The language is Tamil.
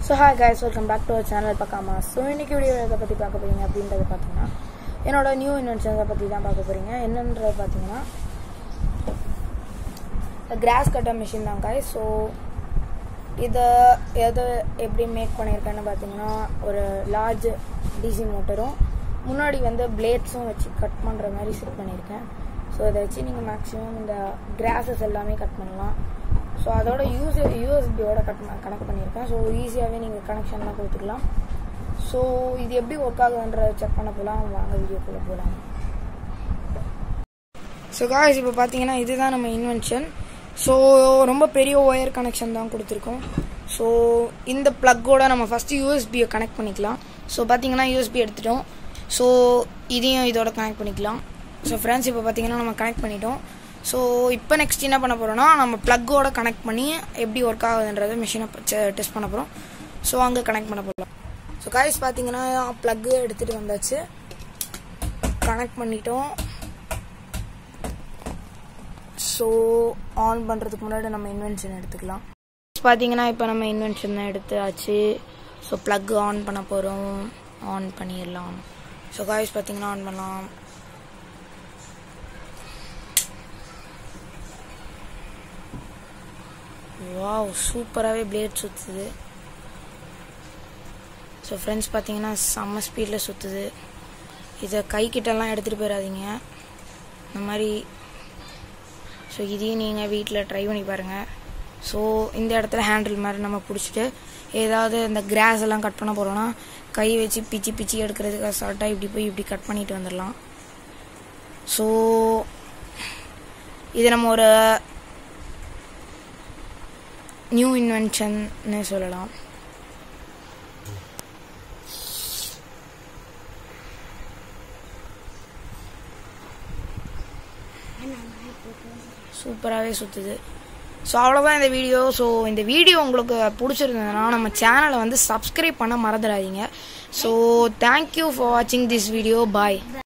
so hi guys welcome back to our channel பார்க்காம ஸோ இன்னைக்கு வீடியோ எதை பற்றி பார்க்க போறீங்க அப்படின்றத பார்த்தீங்கன்னா என்னோட நியூ இன்வென்ஷன்ஸை பற்றி தான் பார்க்க போறீங்க என்னன்றது பார்த்தீங்கன்னா கிராஸ் கட்டர் மிஷின் தான் காய் ஸோ இதை எதை எப்படி மேக் பண்ணியிருக்கேன்னு பார்த்தீங்கன்னா ஒரு லார்ஜ் டிசி மோட்டரும் முன்னாடி வந்து பிளேட்ஸும் வச்சு கட் பண்ணுற மாதிரி செட் பண்ணியிருக்கேன் ஸோ இதை வச்சு நீங்கள் மேக்ஸிமம் இந்த கிராஸஸ் எல்லாமே கட் பண்ணலாம் ஸோ அதோட யூஸ் யூஎஸ்பியோட கட் கனெக்ட் பண்ணியிருக்கேன் ஸோ ஈஸியாகவே நீங்கள் கனெக்ஷன்லாம் கொடுத்துக்கலாம் ஸோ இது எப்படி ஒர்க் ஆகுதுன்றத செக் பண்ண போகலாம் வாங்க வீடியோக்குள்ளே போகலாம் ஸோ காய்ஸ் இப்போ பார்த்தீங்கன்னா இதுதான் நம்ம இன்வென்ஷன் ஸோ ரொம்ப பெரிய ஒயர் கனெக்ஷன் தான் கொடுத்துருக்கோம் ஸோ இந்த ப்ளக்கோட நம்ம ஃபஸ்ட்டு யூஎஸ்பியை கனெக்ட் பண்ணிக்கலாம் ஸோ பார்த்தீங்கன்னா யூஎஸ்பி எடுத்துட்டோம் ஸோ இதையும் இதோட கனெக்ட் பண்ணிக்கலாம் ஸோ ஃப்ரெண்ட்ஸ் இப்போ பார்த்தீங்கன்னா நம்ம கனெக்ட் பண்ணிட்டோம் ஸோ இப்போ நெக்ஸ்ட் என்ன பண்ண போகிறோம்னா நம்ம ப்ளக்கோட கனெக்ட் பண்ணி எப்படி ஒர்க் ஆகுதுன்றதை மிஷினை டெஸ்ட் பண்ண போகிறோம் ஸோ அங்கே கனெக்ட் பண்ண போகலாம் ஸோ காய்ஸ் பார்த்தீங்கன்னா ப்ளக்கு எடுத்துகிட்டு வந்தாச்சு கனெக்ட் பண்ணிட்டோம் ஸோ ஆன் பண்ணுறதுக்கு முன்னாடி நம்ம இன்வென்ஷன் எடுத்துக்கலாம் பார்த்தீங்கன்னா இப்போ நம்ம இன்வென்ஷன் எடுத்தாச்சு ஸோ ப்ளக் ஆன் பண்ண போகிறோம் ஆன் பண்ணிடலாம் ஸோ காய்ஸ் பார்த்தீங்கன்னா ஆன் பண்ணலாம் வாவ் சூப்பராகவே பிளேட் சுற்றுது ஸோ ஃப்ரெண்ட்ஸ் பார்த்தீங்கன்னா செம்ம ஸ்பீடில் சுற்றுது இதை கைக்கிட்டலாம் எடுத்துகிட்டு போயிடாதீங்க இந்த மாதிரி ஸோ இதையும் நீங்கள் வீட்டில் ட்ரை பண்ணி பாருங்கள் ஸோ இந்த இடத்துல ஹேண்டில் மாதிரி நம்ம பிடிச்சிட்டு ஏதாவது இந்த கிராஸ் எல்லாம் கட் பண்ண போகிறோன்னா கை வச்சு பிச்சு பிச்சு எடுக்கிறதுக்கு ஷார்ட்டாக இப்படி போய் இப்படி கட் பண்ணிட்டு வந்துடலாம் ஸோ இது நம்ம ஒரு நியூ இன்வென்ஷன்னு சொல்லலாம் சூப்பராகவே சுற்றுது ஸோ அவ்வளோதான் இந்த வீடியோ ஸோ இந்த வீடியோ உங்களுக்கு பிடிச்சிருந்ததுன்னா நம்ம சேனலை வந்து சப்ஸ்கிரைப் பண்ண மறந்துடாதீங்க ஸோ தேங்க்யூ ஃபார் வாட்சிங் திஸ் வீடியோ பாய்